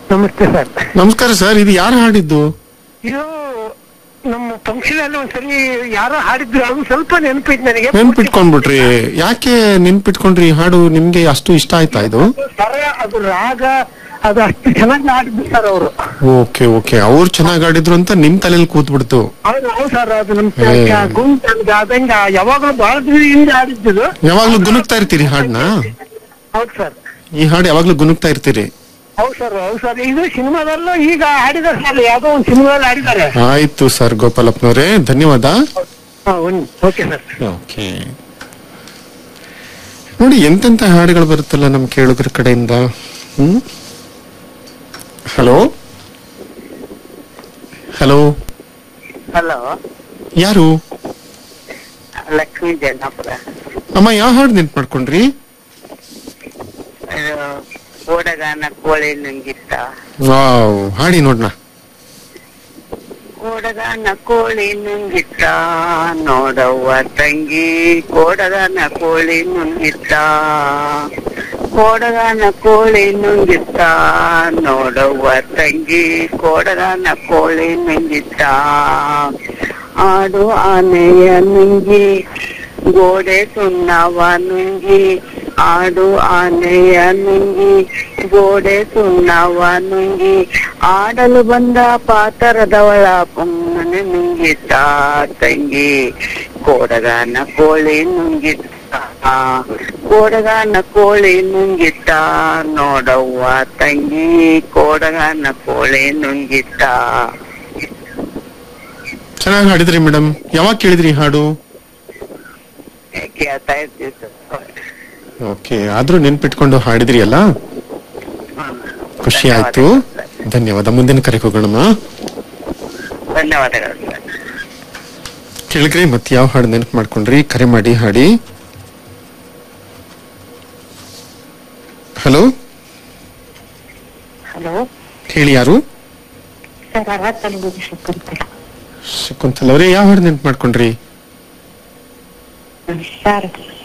ನಮಸ್ತೆ ಸರ್ ನಮಸ್ಕಾರ ಸರ್ ಇದು ಯಾರು ಹಾಡಿದ್ದು ಇದು ನಮ್ಮ ಫಂಕ್ಷನ್ ಅಲ್ಲಿ ಒಂದ್ಸರಿ ಯಾರೋ ಹಾಡಿದ್ರು ಅದು ಸ್ವಲ್ಪ ನೆನಪೈತೆ ನನಗೆ ನೆನ್ಪಿಟ್ಕೊಂಡ್ಬಿಟ್ರಿ ಯಾಕೆ ನೆನ್ಪಿಟ್ಕೊಂಡ್ರಿ ಈ ಹಾಡು ನಿಮ್ಗೆ ಅಷ್ಟು ಇಷ್ಟ ಆಯ್ತಾ ಇದು ಸರ್ ಅದು ರಾಗ ಅದು ಅಷ್ಟು ಚೆನ್ನಾಗಿ ಹಾಡಿದ್ರು ಸರ್ ಅವರು ಓಕೆ ಓಕೆ ಅವ್ರು ಚೆನ್ನಾಗಿ ಆಡಿದ್ರು ಅಂತ ನಿಮ್ ತಲೆಯಲ್ಲಿ ಕೂತ್ಬಿಡ್ತು ಹೌದು ಹೌದು ಸರ್ ಅದು ನಮ್ ಏ. ಗುಂಪು ಆದಂಗ ಯಾವಾಗಲೂ ಬಹಳ ದಿನದಿಂದ ಹಾಡಿದ್ದು ಯಾವಾಗ್ಲೂ ಗುನುಕ್ತಾ ಇರ್ತೀರಿ ಹಾಡ್ನ ಹೌದು ಸರ್ ಈ ಹಾಡು ಯಾವಾಗ್ಲೂ ಗುನುಕ್ತಾ ಇರ್ತೀರಿ ಹೌದು ಸರ್ ಹೌದು ಸರ್ ಇದು ಸಿನಿಮಾದಲ್ಲೂ ಈಗ ಹಾಡಿದಾರೆ ಸರ್ ಯಾವ್ದೋ ಒಂದು ಸಿನಿಮಾದಲ್ಲಿ ಹಾಡಿದ್ದಾರೆ ಆಯ್ತು ಸರ್ ಗೋಪಾಲಪ್ಪನವ್ರೆ ಧನ್ಯವಾದ ಓಕೆ ಸರ್ ಓಕೆ ನೋಡಿ ಎಂತೆಂತ ಹಾಡುಗಳು ಬರುತ್ತಲ್ಲ ನಮ್ ಕೇಳುಗರ ಕಡೆಯಿಂದ ಹ್ಮ್ ಹಲೋ ಹಲೋ ಹಲೋ ಯಾರು ಲಕ್ಷ್ಮೀ ಜನ್ನಾಪುರ ಅಮ್ಮ ಯಾವ ಹಾಡು ನೆನ್ಪು ಮಾಡ್ಕೊಂಡ್ರಿ ಇದು ಓಡಗಾನ ಕೋಳಿ ನುಂಗಿತ್ತ ವಾವ್ ಹಾಡಿ ನೋಡ್ನ ಓಡಗಾನ ಕೋಳಿ ನುಂಗಿತ್ತ ನೋಡವ್ವ ತಂಗಿ ಕೋಡಗಾನ ಕೋಳಿ ನುಂಗಿತ್ತ ಕೋಡಗಾನ ಕೋಳಿ ನುಂಗಿತ್ತ ನೋಡವ್ವ ತಂಗಿ ಕೋಡಗಾನ ಕೋಳಿ ನುಂಗಿತ್ತ ಆಡು ಆನೆಯ ನುಂಗಿ ಗೋಡೆ ಸುಣ್ಣವ ನುಂಗಿ ಆಡು ಆನೆಯ ನುಂಗಿ ಗೋಡೆ ಸುಣ್ಣವ ನುಂಗಿ ಆಡಲು ಬಂದ ಪಾತರದವಳ ಪೊಮ್ಮನೆ ನುಂಗಿತ್ತ ತಂಗಿ ಕೋಡಗಾನ ಕೋಳಿ ನುಂಗಿತ್ತ ಕೋಡಗಾನ ಕೋಳಿ ನುಂಗಿತ್ತ ನೋಡವ್ವ ತಂಗಿ ಕೋಡಗಾನ ಕೋಳಿ ನುಂಗಿತ್ತ ಚೆನ್ನಾಗಿ ಹಾಡಿದ್ರಿ ಮೇಡಮ್ ಯಾವಾಗ ಕೇಳಿದ್ರಿ ಈ ಹಾಡು ಕೇಳ್ತಾ ಇರ್ತೀವಿ ಸರ್ ಓಕೆ ಆದ್ರೂ ನೆನ್ಪಿಟ್ಕೊಂಡು ಹಾಡಿದ್ರಿ ಅಲ್ಲ ಖುಷಿ ಆಯ್ತು ಧನ್ಯವಾದ ಮುಂದಿನ ಕರೆಗೆ ಹೋಗೋಣಮ್ಮ ಧನ್ಯವಾದಗಳು ಸರ್ ಕೇಳಿದ್ರಿ ಮತ್ತೆ ಯಾವ ಹಾಡು ನೆನಪು ಮಾಡ್ಕೊಂಡ್ರಿ ಕರೆ ಮಾಡಿ ಹಾಡಿ ಹಲೋ ಹಲೋ ಹೇಳಿ ಯಾರು ಸರ್ ಅರವತ್ತೊಂದು ಶುಕ್ರವಾರ ಶಕುಂತಲ್ ಅವರೇ ಯಾವ ಹಾಡು ನೆನಪು ಮಾಡ್ಕೊಂಡ್ರಿ ಸರ್